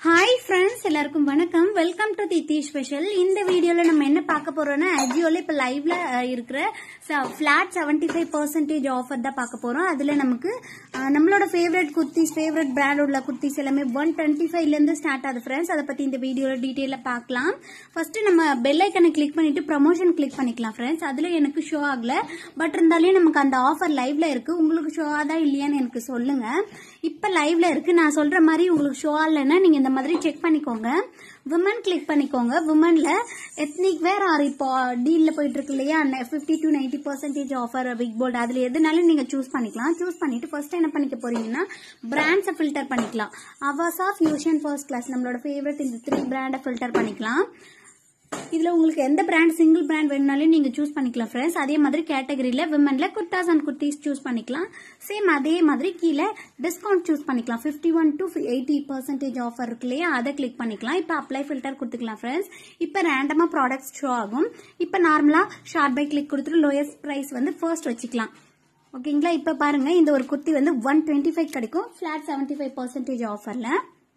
hi friends எல்லாருக்கும் வணக்கம் welcome to தித்தி special இந்த வீடியோல நம்ம என்ன பார்க்க போறோம்னா அஜியோல இப்ப லைவ்ல அஹ், இருக்கிற flat seventy five percentage offer தான் பார்க்க போறோம் அதுல நமக்கு அஹ், நம்மளோட ஃபேவரட் குர்த்திஸ் ஃபேவரட் பிராண்ட் உள்ள குர்த்திஸ் எல்லாமே ஒன் டுவெண்ட்டி ஃபைவ்ல இருந்து ஸ்டார்ட் ஆகுது ஃப்ரெண்ட்ஸ் அதை பத்தி இந்த வீடியோல டீட்டெயில பார்க்கலாம் ஃபர்ஸ்ட் நம்ம பெல் ஐக்கனை கிளிக் பண்ணிட்டு ப்ரமோஷன் கிளிக் பண்ணிக்கலாம் ஃப்ரெண்ட்ஸ் அதுல எனக்கு ஷோ ஆகல பட் இருந்தாலும் நமக்கு அந்த ஆஃபர் லைவ்ல இருக்கு உங்களுக்கு ஷோ ஆதா இல்லையான்னு எனக்கு சொல்லுங்க இப்ப லைவ்ல இருக்கு நான் சொல்ற மாதிரி உங்களுக்கு ஷோ ஆகலைன்னா நீங்க இந்த மாதிரி செக் பண்ணிக்கோங்க விமன் கிளிக் பண்ணிக்கோங்க விமன்ல எத்னிக் வேர் ஆர் இப்போ டீல்ல போயிட்டு இருக்கு இல்லையா fifty to ninety percentage offer big bold அதுல எதுனாலும் நீங்க சூஸ் பண்ணிக்கலாம் சூஸ் பண்ணிட்டு ஃபர்ஸ்ட் என்ன பண்ணிக்க போறீங்கன்னா பிராண்ட்ஸை ஃபில்டர் பண்ணிக்கலாம் அவர்ஸா ஃபியூஷன் ஃபர்ஸ்ட் கிளாஸ் நம்மளோட ஃபேவரட் இந்த த்ரீ பிராண்டை ஃபில்டர் பண்ணிக்கலாம் இதுல உங்களுக்கு எந்த பிராண்ட் சிங்கிள் பிராண்ட் வேணுனாலும் நீங்க சூஸ் பண்ணிக்கலாம் ஃப்ரெண்ட்ஸ் அதே மாதிரி கேட்டகரியில விமன்ல குர்தாஸ் அண்ட் குர்த்திஸ் சூஸ் பண்ணிக்கலாம் சேம் அதே மாதிரி கீழே டிஸ்கவுண்ட் சூஸ் பண்ணிக்கலாம் 51 one to eighty percentage offer இருக்கு இல்லையா அதை கிளிக் பண்ணிக்கலாம் இப்போ அப்ளை ஃபில்டர் கொடுத்துக்கலாம் ஃப்ரெண்ட்ஸ் இப்போ ரேண்டமா ப்ராடக்ட்ஸ் ஷோ ஆகும் இப்போ நார்மலா ஷார்ட் பை கிளிக் கொடுத்துட்டு லோயஸ்ட் பிரைஸ் வந்து ஃபர்ஸ்ட் வச்சுக்கலாம் ஓகேங்களா இப்போ பாருங்க இந்த ஒரு குர்த்தி வந்து ஒன் டுவெண்ட்டி ஃபைவ் கிடைக்கும் ஃபிளாட் செவன்டி ஃபைவ் பர்சன்டேஜ் ஆஃபர்ல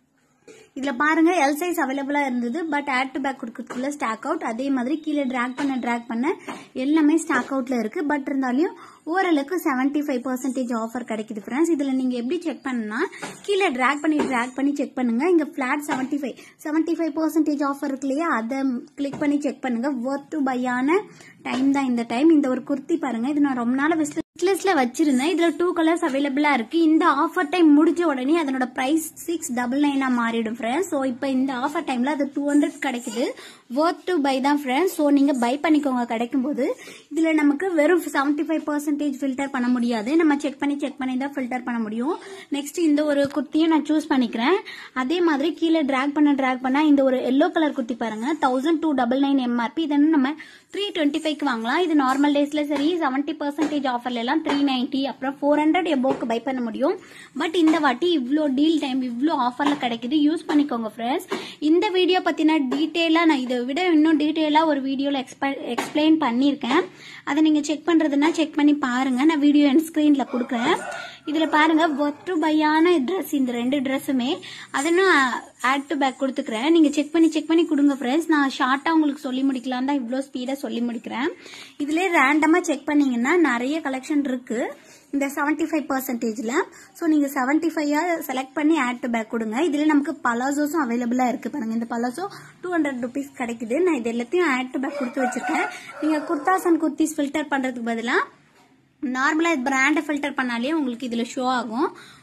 இதுல பாருங்க எல் சைஸ் அவைலபிளா இருந்தது பட் ஆட் டு பேக் கொடுக்கறதுக்குள்ள ஸ்டாக் அவுட் அதே மாதிரி கீழே டிராக் பண்ண டிராக் பண்ண எல்லாமே ஸ்டாக் அவுட்ல இருக்கு பட் இருந்தாலும் ஓரளவுக்கு செவன்டி ஃபைவ் பர்சன்டேஜ் ஆஃபர் கிடைக்குது ஃப்ரெண்ட்ஸ் இதுல நீங்க எப்படி செக் பண்ணா கீழே டிராக் பண்ணி டிராக் பண்ணி செக் பண்ணுங்க இங்க flat seventy five seventy five percentage offer இருக்கு இல்லையா அதை கிளிக் பண்ணி செக் பண்ணுங்க ஒர்த் டு பையான டைம் தான் இந்த டைம் இந்த ஒரு குர்த்தி பாருங்க இது நான் ரொம்ப நாள் லிஸ்ட்ல வச்சிருந்தேன் இதுல டூ கலர்ஸ் அவைலபிளா இருக்கு இந்த ஆஃபர் டைம் முடிஞ்ச உடனே அதனோட பிரைஸ் சிக்ஸ் டபுள் நைனா மாறிடும் ஃப்ரெண்ட்ஸ் ஸோ இப்போ இந்த ஆஃபர் டைம்ல அது டூ ஹண்ட்ரட் கிடைக்குது ஒர்த் டு பை தான் ஃப்ரெண்ட்ஸ் ஸோ நீங்க பை பண்ணிக்கோங்க கிடைக்கும் போது இதுல நமக்கு வெறும் செவன்டி ஃபைவ் பர்சன்டேஜ் ஃபில்டர் பண்ண முடியாது நம்ம செக் பண்ணி செக் பண்ணி தான் ஃபில்டர் பண்ண முடியும் நெக்ஸ்ட் இந்த ஒரு குர்த்தியும் நான் சூஸ் பண்ணிக்கிறேன் அதே மாதிரி கீழே டிராக் பண்ண டிராக் பண்ணா இந்த ஒரு எல்லோ கலர் குர்த்தி பாருங்க thousand two double nine MRP இதை நம்ம த்ரீ டுவெண்ட்டி ஃபைவ்க்கு வாங்கலாம் இது நார்மல் டேஸ்ல சரி செவன்டி பர்சன்டேஜ் ஆஃபர்ல எல்லாம் த்ரீ நைன்டி அப்புறம் ஃபோர் ஹண்ட்ரட் எபோக்கு பை பண்ண முடியும் பட் இந்த வாட்டி இவ்வளோ டீல் டைம் இவ்வளோ ஆஃபர்ல கிடைக்குது யூஸ் பண்ணிக்கோங்க ஃப்ரெண்ட்ஸ் இந்த வீடியோ பத்தின டீட்டெயிலா நான் இதை விட இன்னும் டீட்டெயிலா ஒரு வீடியோல எக்ஸ்பிளைன் பண்ணியிருக்கேன் அதை நீங்க செக் பண்றதுன்னா செக் பண்ணி பாருங்க நான் வீடியோ என் ஸ்கிரீன்ல கொடுக்குறேன் இதுல பாருங்க ஒர்க் டு பையான ட்ரெஸ் இந்த ரெண்டு ட்ரெஸ்ஸுமே அதை நான் ஆட் டு பேக் கொடுத்துக்கிறேன் நீங்க செக் பண்ணி செக் பண்ணி கொடுங்க ஃப்ரெண்ட்ஸ் நான் ஷார்ட்டா உங்களுக்கு சொல்லி முடிக்கலாம் தான் இவ்வளோ ஸ்பீடா சொல்லி முடிக்கிறேன் இதுல ரேண்டமா செக் பண்ணீங்கன்னா நிறைய கலெக்ஷன் இருக்கு இந்த செவன்டி ஃபைவ் பர்சன்டேஜ்ல ஸோ நீங்க செவன்டி ஃபைவ் செலக்ட் பண்ணி ஆட் டு பேக் கொடுங்க இதுல நமக்கு பலாசோஸும் அவைலபிளா இருக்கு பாருங்க இந்த பலாசோ டூ ஹண்ட்ரட் ருபீஸ் கிடைக்குது நான் இது எல்லாத்தையும் ஆட் டு பேக் கொடுத்து வச்சிருக்கேன் நீங்க குர்தாஸ் அண்ட் குர்த்திஸ் ஃபில்டர் பண்றதுக்கு பதிலாக நார்மலா பிராண்டை ஃபில்டர் பண்ணாலே உங்களுக்கு இதுல ஷோ ஆகும்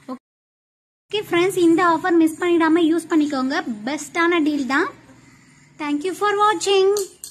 ஓகே ஃப்ரெண்ட்ஸ் இந்த ஆஃபர் மிஸ் பண்ணிடாம யூஸ் பண்ணிக்கோங்க பெஸ்டான டீல் தான் தேங்க்யூ ஃபார் வாட்சிங்